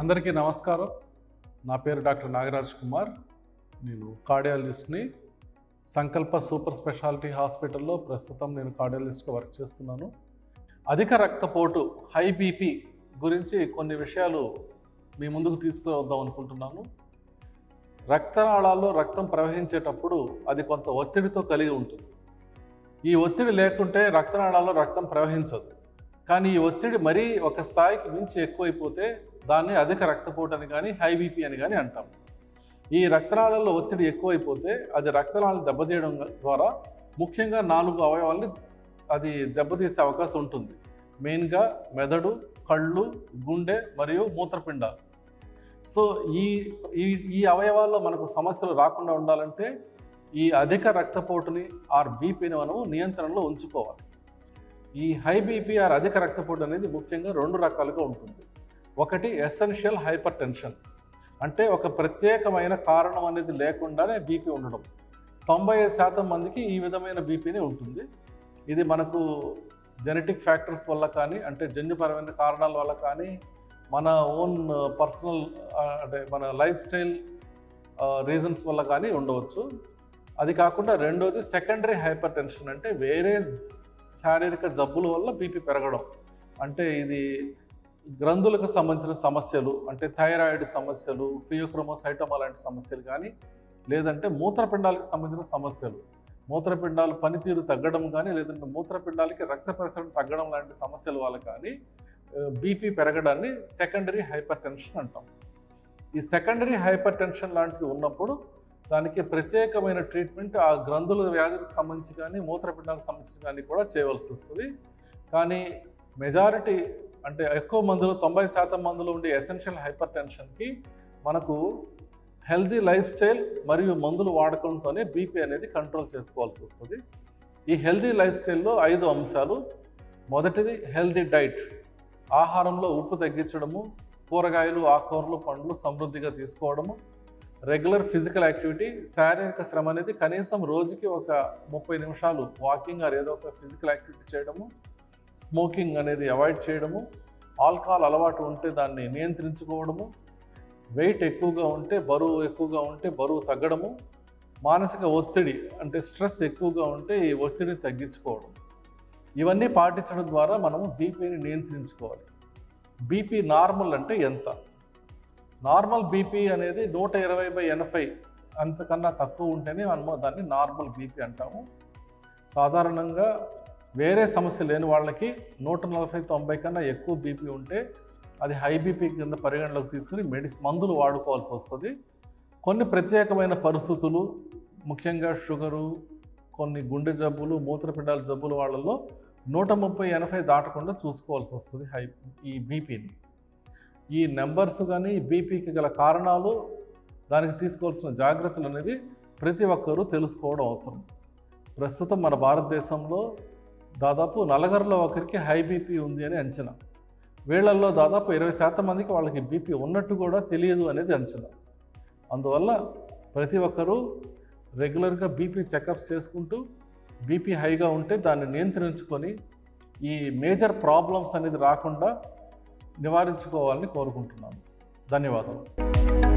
అందరికీ నమస్కారం నా పేరు డాక్టర్ నాగరాజ్ కుమార్ నేను కార్డియాలజిస్ట్ని సంకల్ప సూపర్ స్పెషాలిటీ హాస్పిటల్లో ప్రస్తుతం నేను కార్డియాలజిస్ట్గా వర్క్ చేస్తున్నాను అధిక రక్తపోటు హై బీపీ గురించి కొన్ని విషయాలు మీ ముందుకు తీసుకువద్దాం అనుకుంటున్నాను రక్తనాళాల్లో రక్తం ప్రవహించేటప్పుడు అది కొంత ఒత్తిడితో కలిగి ఉంటుంది ఈ ఒత్తిడి లేకుంటే రక్తనాళాల్లో రక్తం ప్రవహించదు కానీ ఈ ఒత్తిడి మరీ ఒక స్థాయికి మించి ఎక్కువైపోతే దాన్ని అధిక రక్తపోటు అని కానీ హై బీపీ అని కానీ అంటాం ఈ రక్తనాళాల్లో ఒత్తిడి ఎక్కువైపోతే అది రక్తనాళాలు దెబ్బతీయడం ద్వారా ముఖ్యంగా నాలుగు అవయవాల్ని అది దెబ్బతీసే అవకాశం ఉంటుంది మెయిన్గా మెదడు కళ్ళు గుండె మరియు మూత్రపిండాలు సో ఈ ఈ ఈ అవయవాల్లో మనకు సమస్యలు రాకుండా ఉండాలంటే ఈ అధిక రక్తపోటుని ఆర్ బీపీని మనము నియంత్రణలో ఉంచుకోవాలి ఈ హై బీపీ ఆర్ అధిక రక్తపోటు అనేది ముఖ్యంగా రెండు రకాలుగా ఉంటుంది ఒకటి ఎసెన్షియల్ హైపర్ టెన్షన్ అంటే ఒక ప్రత్యేకమైన కారణం అనేది లేకుండానే బీపీ ఉండడం తొంభై శాతం మందికి ఈ విధమైన బీపీనే ఉంటుంది ఇది మనకు జెనెటిక్ ఫ్యాక్టర్స్ వల్ల కానీ అంటే జన్యుపరమైన కారణాల వల్ల కానీ మన ఓన్ పర్సనల్ అంటే మన లైఫ్ స్టైల్ రీజన్స్ వల్ల కానీ ఉండవచ్చు అది కాకుండా రెండోది సెకండరీ హైపర్ టెన్షన్ అంటే వేరే శారీరక జబ్బుల వల్ల బీపీ పెరగడం అంటే ఇది గ్రంథులకు సంబంధించిన సమస్యలు అంటే థైరాయిడ్ సమస్యలు ఫియోక్రోమోసైటమా లాంటి సమస్యలు కానీ లేదంటే మూత్రపిండాలకు సంబంధించిన సమస్యలు మూత్రపిండాలు పనితీరు తగ్గడం కానీ లేదంటే మూత్రపిండాలకి రక్త ప్రసరణ తగ్గడం లాంటి సమస్యల వల్ల కానీ బీపీ పెరగడాన్ని సెకండరీ హైపర్ టెన్షన్ అంటాం ఈ సెకండరీ హైపర్ టెన్షన్ లాంటిది ఉన్నప్పుడు దానికి ప్రత్యేకమైన ట్రీట్మెంట్ ఆ గ్రంథుల వ్యాధులకు సంబంధించి కానీ మూత్రపిండాలకు సంబంధించి కానీ కూడా చేయవలసి వస్తుంది కానీ మెజారిటీ అంటే ఎక్కువ మందులు తొంభై శాతం మందులు ఉండే ఎసెన్షియల్ హైపర్ టెన్షన్కి మనకు హెల్దీ లైఫ్ స్టైల్ మరియు మందులు వాడకంతోనే బీపీ అనేది కంట్రోల్ చేసుకోవాల్సి వస్తుంది ఈ హెల్దీ లైఫ్ స్టైల్లో ఐదు అంశాలు మొదటిది హెల్దీ డైట్ ఆహారంలో ఉప్పు తగ్గించడము కూరగాయలు ఆకుకూరలు పండ్లు సమృద్ధిగా తీసుకోవడము రెగ్యులర్ ఫిజికల్ యాక్టివిటీ శారీరక శ్రమ అనేది కనీసం రోజుకి ఒక ముప్పై నిమిషాలు వాకింగ్ ఆర్ ఏదో ఒక ఫిజికల్ యాక్టివిటీ చేయడము స్మోకింగ్ అనేది అవాయిడ్ చేయడము ఆల్కహాల్ అలవాటు ఉంటే దాన్ని నియంత్రించుకోవడము వెయిట్ ఎక్కువగా ఉంటే బరువు ఎక్కువగా ఉంటే బరువు తగ్గడము మానసిక ఒత్తిడి అంటే స్ట్రెస్ ఎక్కువగా ఉంటే ఈ ఒత్తిడిని తగ్గించుకోవడం ఇవన్నీ పాటించడం ద్వారా మనము బీపీని నియంత్రించుకోవాలి బీపీ నార్మల్ అంటే ఎంత నార్మల్ బీపీ అనేది నూట ఇరవై బై ఎనభై అంతకన్నా తక్కువ ఉంటేనే మనము దాన్ని నార్మల్ బీపీ అంటాము సాధారణంగా వేరే సమస్య లేని వాళ్ళకి నూట నలభై తొంభై కన్నా ఎక్కువ బీపీ ఉంటే అది హై బీపీ కింద పరిగణలోకి తీసుకుని మెడిసి మందులు వాడుకోవాల్సి వస్తుంది కొన్ని ప్రత్యేకమైన పరిస్థితులు ముఖ్యంగా షుగరు కొన్ని గుండె జబ్బులు మూత్రపిండాల జబ్బులు వాళ్ళల్లో నూట ముప్పై ఎనభై దాటకుండా చూసుకోవాల్సి వస్తుంది హై ఈ బీపీని ఈ నెంబర్స్ కానీ బీపీకి గల కారణాలు దానికి తీసుకోవాల్సిన జాగ్రత్తలు అనేది ప్రతి ఒక్కరూ తెలుసుకోవడం అవసరం ప్రస్తుతం మన భారతదేశంలో దాదాపు నలగరిలో ఒకరికి హై బీపీ ఉంది అని అంచనా వీళ్ళల్లో దాదాపు ఇరవై శాతం మందికి వాళ్ళకి బీపీ ఉన్నట్టు కూడా తెలియదు అనేది అంచనా అందువల్ల ప్రతి ఒక్కరూ రెగ్యులర్గా బీపీ చెకప్స్ చేసుకుంటూ బీపీ హైగా ఉంటే దాన్ని నియంత్రించుకొని ఈ మేజర్ ప్రాబ్లమ్స్ అనేది రాకుండా నివారించుకోవాలని కోరుకుంటున్నాను ధన్యవాదాలు